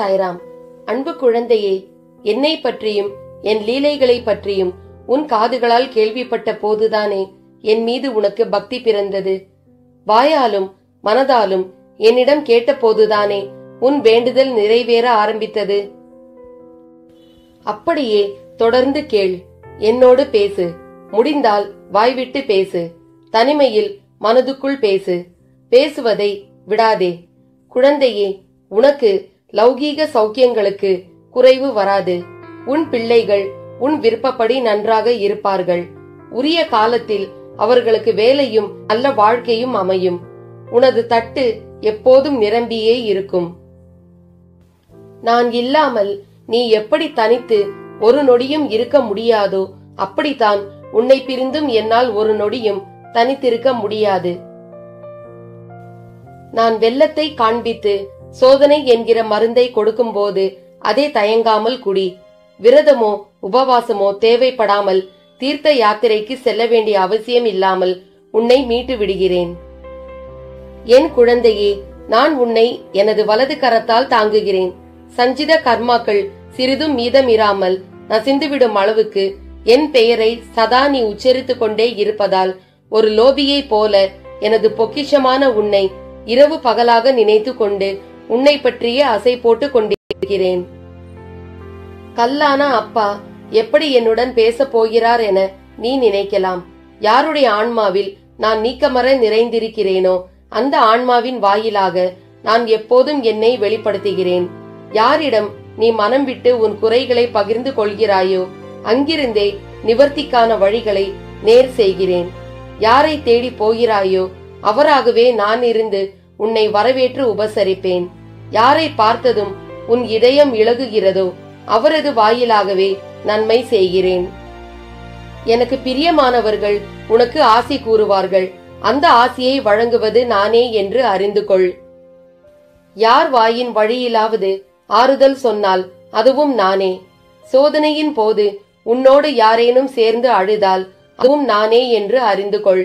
சாய்ராம் அன்பு குழந்தையே என்னை பற்றியும் என் லீலைகளை பற்றியும் உன் காதுகளால் கேள்விப்பட்ட போதுதானே என் மீது உனக்கு பக்தி பிறந்தது வாயாலும் மனதாலும் என்னிடம் கேட்டபோதுதானே உன் வேண்டுதல் நிறைவேற ஆரம்பித்தது அப்படியே தொடர்ந்து கேள் என்னோடு பேசு முடிந்தால் வாய்விட்டு பேசு தனிமையில் மனதுக்குள் பேசு பேசுவதை விடாதே குழந்தையே உனக்கு லௌகீக சௌக்கியங்களுக்கு குறைவு வராது உன் பிள்ளைகள் உன் விருப்பப்படி நன்றாக இருப்பார்கள் உரிய காலத்தில் அவர்களுக்கு வேலையும் நல்ல வாழ்க்கையும் அமையும் உனது தட்டு எப்போதும் நிரம்பியே இருக்கும் நான் இல்லாமல் நீ எப்படி தனித்து ஒரு நொடியும் இருக்க முடியாதோ அப்படித்தான் உன்னை பிரிந்தும் என்னால் ஒரு நொடியும் தனித்திருக்க முடியாது நான் வெள்ளத்தை காண்பித்து சோதனை என்கிற மருந்தை கொடுக்கும்போது அதை தயங்காமல் குடி விரதமோ உபவாசமோ தேவைப்படாமல் தீர்த்த யாத்திரைக்கு செல்ல வேண்டிய அவசியம் இல்லாமல் உன்னை மீட்டு விடுகிறேன் என் குழந்தையே நான் உன்னை எனது வலது கரத்தால் தாங்குகிறேன் சஞ்சித கர்மாக்கள் சிறிதும் மீதமிராமல் நசிந்துவிடும் அளவுக்கு என் பெயரை சதா நீ உச்சரித்துக் கொண்டே இருப்பதால் ஒரு லோபியைப் போல எனது பொக்கிஷமான உன்னை இரவு பகலாக நினைத்து கொண்டு உன்னை பற்றியே அசை போட்டுக் கொண்டிருக்கிறேன் கல்லான அப்பா எப்படி என்னுடன் பேசப் போகிறார் என நீ நினைக்கலாம் யாருடைய ஆன்மாவில் நான் நீக்கமர நிறைந்திருக்கிறேனோ அந்த ஆன்மாவின் வாயிலாக நான் எப்போதும் என்னை வெளிப்படுத்துகிறேன் யாரிடம் நீ மனம் விட்டு உன் குறைகளை பகிர்ந்து கொள்கிறாயோ அங்கிருந்தே நிவர்த்திக்கான வழிகளை நேர் செய்கிறேன் யாரை தேடி போகிறாயோ அவராகவே நான் இருந்து உன்னை வரவேற்று உபசரிப்பேன் யாரை பார்த்ததும் உன் இதயம் இழகுகிறதோ அவரது வாயிலாகவே நன்மை செய்கிறேன் எனக்கு பிரியமானவர்கள் உனக்கு ஆசி கூறுவார்கள் அந்த ஆசியை வழங்குவது நானே என்று அறிந்து கொள் யார் வாயின் வழியிலாவது ஆறுதல் சொன்னால் அதுவும் நானே சோதனையின் போது உன்னோடு யாரேனும் சேர்ந்து அழுதால் அதுவும் நானே என்று அறிந்து கொள்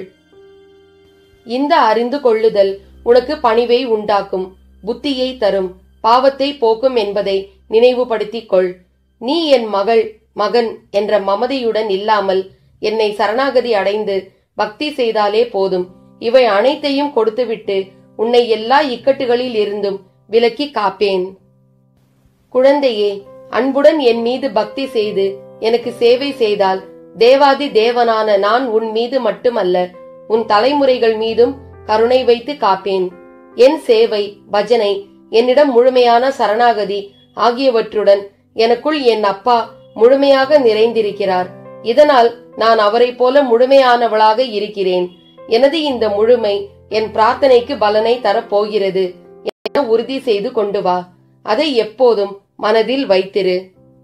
இந்த அறிந்து கொள்ளுதல் உனக்கு பணிவை உண்டாக்கும் புத்தியை தரும் பாவத்தை போக்கும் என்பதை நினைவுபடுத்திக் கொள் நீ என் மகள் மகன் என்ற மமதையுடன் இல்லாமல் என்னை சரணாகதி அடைந்து பக்தி செய்தாலே போதும் இவை அனைத்தையும் கொடுத்துவிட்டு உன்னை எல்லா இக்கட்டுகளில் இருந்தும் விலக்கி காப்பேன் குழந்தையே அன்புடன் என் மீது பக்தி செய்து எனக்கு சேவை செய்தால் தேவாதி தேவனான நான் உன் மீது மட்டுமல்ல உன் தலைமுறைகள் மீதும் கருணை வைத்து காப்பேன் என் சேவை பஜனை என்னிடம் முழுமையான சரணாகதி ஆகியவற்றுடன் எனக்குள் என் அப்பா முழுமையாக நிறைந்திருக்கிறார் இதனால் நான் அவரைப் போல முழுமையானவளாக இருக்கிறேன் எனது இந்த முழுமை என் பிரார்த்தனைக்கு பலனை தரப்போகிறது என உறுதி செய்து கொண்டு வா அதை எப்போதும் மனதில் வைத்திரு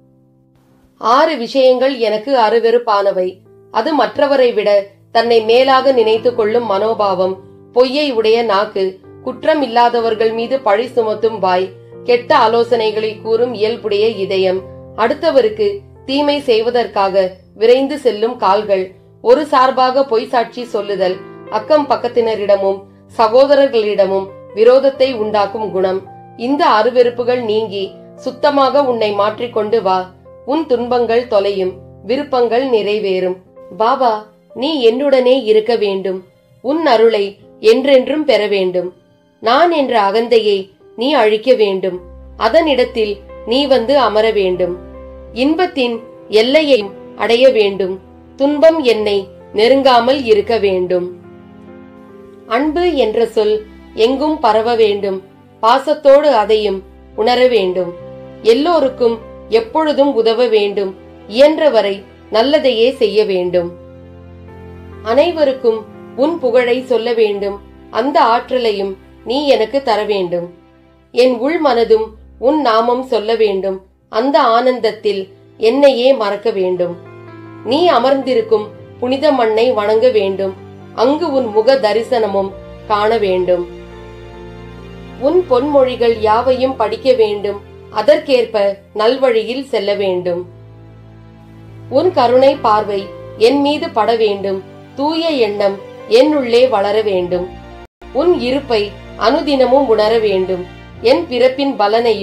ஆறு விஷயங்கள் எனக்கு அருவெறுப்பானவை அது மற்றவரை விட தன்னை மேலாக நினைத்துக் கொள்ளும் மனோபாவம் பொய்யை உடைய நாக்கு குற்றம் இல்லாதவர்கள் மீது பழி சுமத்தும் வாய் கெட்ட ஆலோசனைகளை கூறும் இயல்புடைய இதயம் அடுத்தவருக்கு தீமை செய்வதற்காக விரைந்து செல்லும் கால்கள் ஒரு சார்பாக பொய் சாட்சி சொல்லுதல் அக்கம் பக்கத்தினரிடமும் சகோதரர்களிடமும் விரோதத்தை உண்டாக்கும் குணம் இந்த அருவெறுப்புகள் நீங்கி சுத்தமாக உன்னை மாற்றிக்கொண்டு வா உன் துன்பங்கள் தொலையும் விருப்பங்கள் நிறைவேறும் பாபா நீ என்னுடனே இருக்க வேண்டும் உன் அருளை என்றென்றும் பெற வேண்டும் நான் என்ற அகந்தையை நீ அழிக்க வேண்டும் அதனிடத்தில் நீ வந்து அமர வேண்டும் இன்பத்தின் எல்லையை அடைய வேண்டும் துன்பம் என்னை நெருங்காமல் இருக்க வேண்டும் அன்பு என்ற சொல் எங்கும் பரவ வேண்டும் பாசத்தோடு அதையும் உணர வேண்டும் எல்லோருக்கும் எப்பொழுதும் உதவ வேண்டும் இயன்றவரை நல்லதையே செய்ய வேண்டும் அனைவருக்கும் உன் புகழை சொல்ல வேண்டும் அந்த ஆற்றலையும் நீ எனக்கு தர வேண்டும் என் உள் மனதும் உன் நாமம் சொல்ல வேண்டும் அந்த ஆனந்தத்தில் என்னையே மறக்க வேண்டும் நீ அமர்ந்திருக்கும் புனித மண்ணை வணங்க வேண்டும் அங்கு உன் முக தரிசனமும் காண வேண்டும் உன் பொன்மொழிகள் யாவையும் படிக்க வேண்டும் அதற்கேற்ப நல்வழியில் செல்ல வேண்டும் உன் கருணை பார்வை என் மீது பட வேண்டும் தூய எண்ணம் என் உள்ளே வளர வேண்டும் உன் இருப்பை அனுதினமும் உணர வேண்டும் என் பிறப்பின் பலனையும்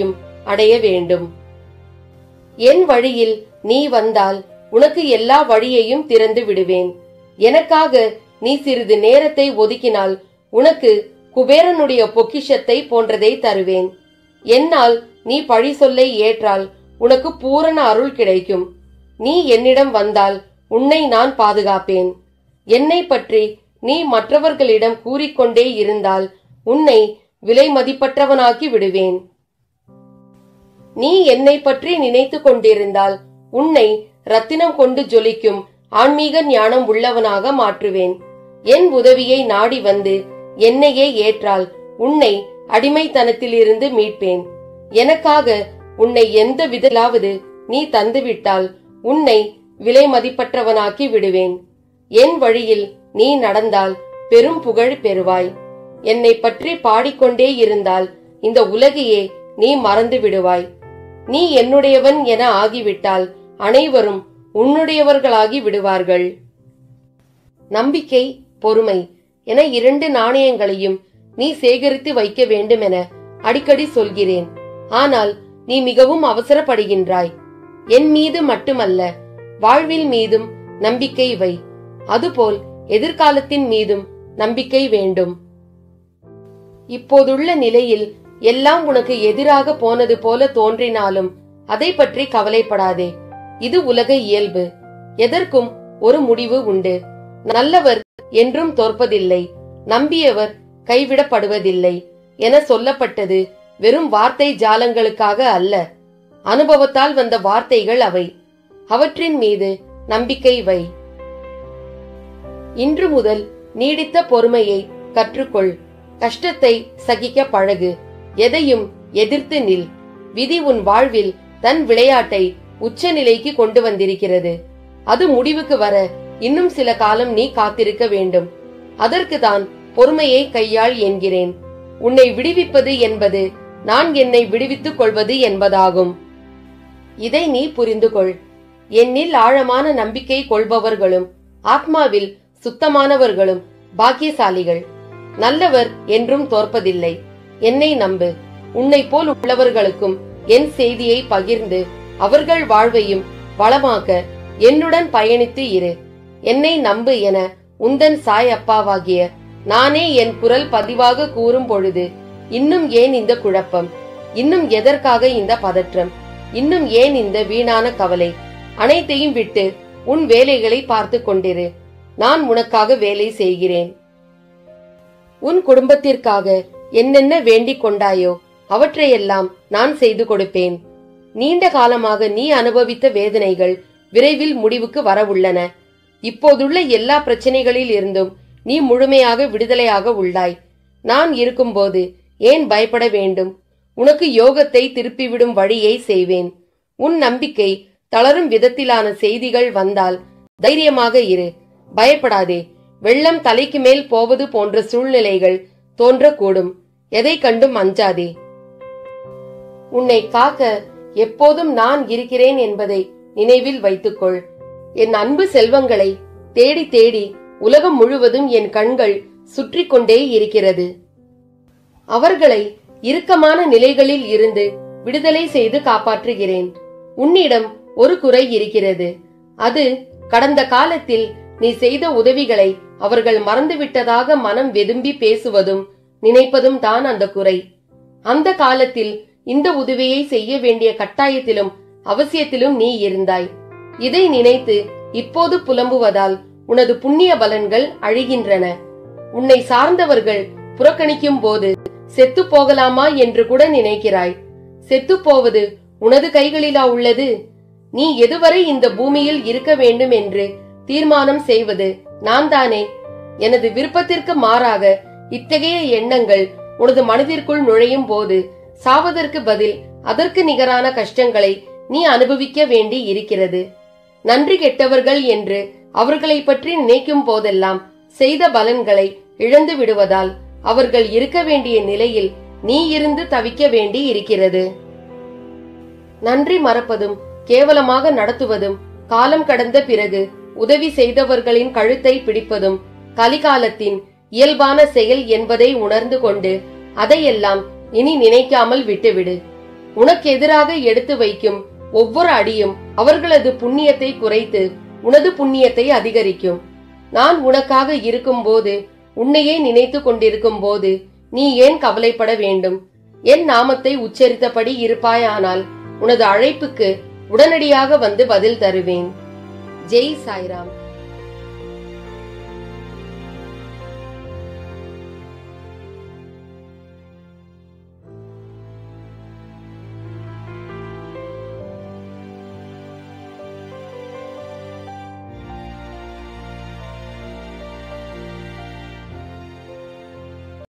அடைய வேண்டும் என் வழியில் நீ வந்தால் உனக்கு எல்லா வழியையும் திறந்து விடுவேன் எனக்காக நீ சிறிது நேரத்தை ஒதுக்கினால் உனக்கு குபேரனுடைய பொக்கிஷத்தை போன்றதை தருவேன் என்னால் நீ பழி சொல்லை ஏற்றால் உனக்கு பூரண அருள் கிடைக்கும் நீ என்னிடம் வந்தால் உன்னை நான் பாதுகாப்பேன் என்னை பற்றி நீ மற்றவர்களிடம் கூறிக்கொண்டே இருந்தால் உன்னை விலை மதிப்பற்றவனாக்கி விடுவேன் நீ என்னை பற்றி நினைத்து கொண்டிருந்தால் உன்னை ரத்தினம் கொண்டு ஜொலிக்கும் ஆன்மீக ஞானம் உள்ளவனாக மாற்றுவேன் என் உதவியை நாடி வந்து என்னையே ஏற்றால் உன்னை அடிமைத்தனத்திலிருந்து மீட்பேன் எனக்காக உன்னை எந்த விதலாவது நீ தந்துவிட்டால் உன்னை விலை மதிப்பற்றவனாக்கி விடுவேன் என் வழியில் நீ நடந்தால் பெரும் புகழ் பெறுவாய் என்னை பற்றி பாடிக்கொண்டே இருந்தால் இந்த உலகையே நீ மறந்து விடுவாய் நீ என்னுடையவன் என ஆகிவிட்டால் அனைவரும் உன்னுடையவர்களாகி விடுவார்கள் நம்பிக்கை பொறுமை என இரண்டு நாணயங்களையும் நீ சேகரித்து வைக்க வேண்டுமென அடிக்கடி சொல்கிறேன் ஆனால் நீ மிகவும் அவசரப்படுகின்றாய் என் மீது மட்டுமல்ல வாழ்வில் மீதும் நம்பிக்கை வை அதுபோல் எதிர்காலத்தின் மீதும் நம்பிக்கை வேண்டும் இப்போதுள்ள நிலையில் எல்லாம் உனக்கு எதிராக போனது போல தோன்றினாலும் அதை பற்றி கவலைப்படாதே இது உலக இயல்பு எதற்கும் ஒரு முடிவு உண்டு நல்லவர் என்றும் தோற்பதில்லை நம்பியவர் கைவிடப்படுவதில்லை என சொல்லப்பட்டது வெறும் வார்த்தை ஜாலங்களுக்காக அல்ல அனுபவத்தால் வந்த வார்த்தைகள் அவை அவற்றின் மீது நம்பிக்கை வை இன்று முதல் நீடித்த பொறுமையை கற்றுக்கொள் கஷ்டத்தை சகிக்க பழகு எதையும் எதிர்த்து நில் விதி உன் வாழ்வில் தன் விளையாட்டை உச்ச நிலைக்கு கொண்டு வந்திருக்கிறது அது முடிவுக்கு வர இன்னும் சில காலம் நீ காத்திருக்க வேண்டும் அதற்கு தான் பொறுமையை கையாள் என்கிறேன் உன்னை விடுவிப்பது என்பது நான் என்னை விடுவித்துக் கொள்வது என்பதாகும் இதை நீ புரிந்து கொள் என்னில் ஆழமான நம்பிக்கை கொள்பவர்களும் ஆத்மாவில் சுத்தமானவர்களும் பாக்கியசாலிகள் நல்லவர் என்றும் தோற்பதில்லை என்னை நம்பு உன்னை போல் உள்ளவர்களுக்கும் என் செய்தியை பகிர்ந்து அவர்கள் வாழ்வையும் வளமாக்க என்னுடன் பயணித்து இரு என்னை நம்பு என உந்தன் சாய் அப்பாவாகிய நானே என் குரல் பதிவாக கூறும் பொழுது இன்னும் ஏன் இந்த குழப்பம் இன்னும் எதற்காக இந்த பதற்றம் இன்னும் ஏன் இந்த வீணான கவலை அனைத்தையும் விட்டு உன் வேலைகளை பார்த்து கொண்டிரு நான் உனக்காக வேலை செய்கிறேன் உன் குடும்பத்திற்காக என்னென்ன வேண்டிக் கொண்டாயோ அவற்றையெல்லாம் நான் செய்து கொடுப்பேன் நீண்ட காலமாக நீ அனுபவித்த வேதனைகள் விரைவில் முடிவுக்கு வரவுள்ளன இப்போதுள்ள எல்லா பிரச்சனைகளில் இருந்தும் நீ முழுமையாக விடுதலையாக உள்ளாய் நான் இருக்கும்போது ஏன் பயப்பட வேண்டும் உனக்கு யோகத்தை திருப்பிவிடும் வழியை செய்வேன் உன் நம்பிக்கை தளரும் விதத்திலான செய்திகள் வந்தால் தைரியமாக இரு பயப்படாதே வெள்ளம் தலைக்கு மேல் போவது போன்ற சூழ்நிலைகள் தோன்றக்கூடும் எதை கண்டும் அஞ்சாதே உன்னை காக்க எப்போதும் நான் இருக்கிறேன் என்பதை நினைவில் வைத்துக்கொள் என் அன்பு செல்வங்களை தேடி தேடி உலகம் முழுவதும் என் கண்கள் சுற்றி கொண்டே இருக்கிறது அவர்களை இறுக்கமான நிலைகளில் இருந்து விடுதலை செய்து காப்பாற்றுகிறேன் உன்னிடம் ஒரு குறை இருக்கிறது அது கடந்த காலத்தில் நீ செய்த உதவிகளை அவர்கள் மறந்துவிட்டதாக மனம் வெதும்பி பேசுவதும் நினைப்பதும் தான் அந்த குறை அந்த காலத்தில் இந்த உதவியை செய்ய வேண்டிய கட்டாயத்திலும் அவசியத்திலும் நீ இருந்தாய் இதை நினைத்து இப்போது புலம்புவதால் உனது புண்ணிய பலன்கள் அழிகின்றன உன்னை சார்ந்தவர்கள் புறக்கணிக்கும் போது செத்து போகலாமா என்று கூட நினைக்கிறாய் செத்து போவது உனது கைகளிலா உள்ளது நீ எதுவரை இந்த பூமியில் இருக்க வேண்டும் என்று தீர்மானம் செய்வது நான் தானே எனது விருப்பத்திற்கு மாறாக இத்தகைய எண்ணங்கள் உனது மனதிற்குள் நுழையும் போது சாவதற்கு பதில் அதற்கு நிகரான கஷ்டங்களை நீ அனுபவிக்க வேண்டி இருக்கிறது நன்றி கெட்டவர்கள் என்று அவர்களை பற்றி நினைக்கும் போதெல்லாம் செய்த பலன்களை இழந்து விடுவதால் அவர்கள் இருக்க வேண்டிய நிலையில் நீ இருந்து தவிக்க வேண்டி இருக்கிறது நன்றி மறப்பதும் கேவலமாக நடத்துவதும் காலம் கடந்த பிறகு உதவி செய்தவர்களின் கழுத்தை பிடிப்பதும் கலிகாலத்தின் இயல்பான செயல் என்பதை உணர்ந்து கொண்டு அதையெல்லாம் இனி நினைக்காமல் விட்டுவிடு உனக்கு எதிராக எடுத்து வைக்கும் ஒவ்வொரு அடியும் அவர்களது புண்ணியத்தை குறைத்து உனது புண்ணியத்தை அதிகரிக்கும் நான் உனக்காக இருக்கும்போது உன்னையே நினைத்து கொண்டிருக்கும் போது நீ ஏன் கவலைப்பட வேண்டும் என் நாமத்தை உச்சரித்தபடி இருப்பாயானால் உனது அழைப்புக்கு உடனடியாக வந்து பதில் தருவேன் ஜெய் சாய்ராம்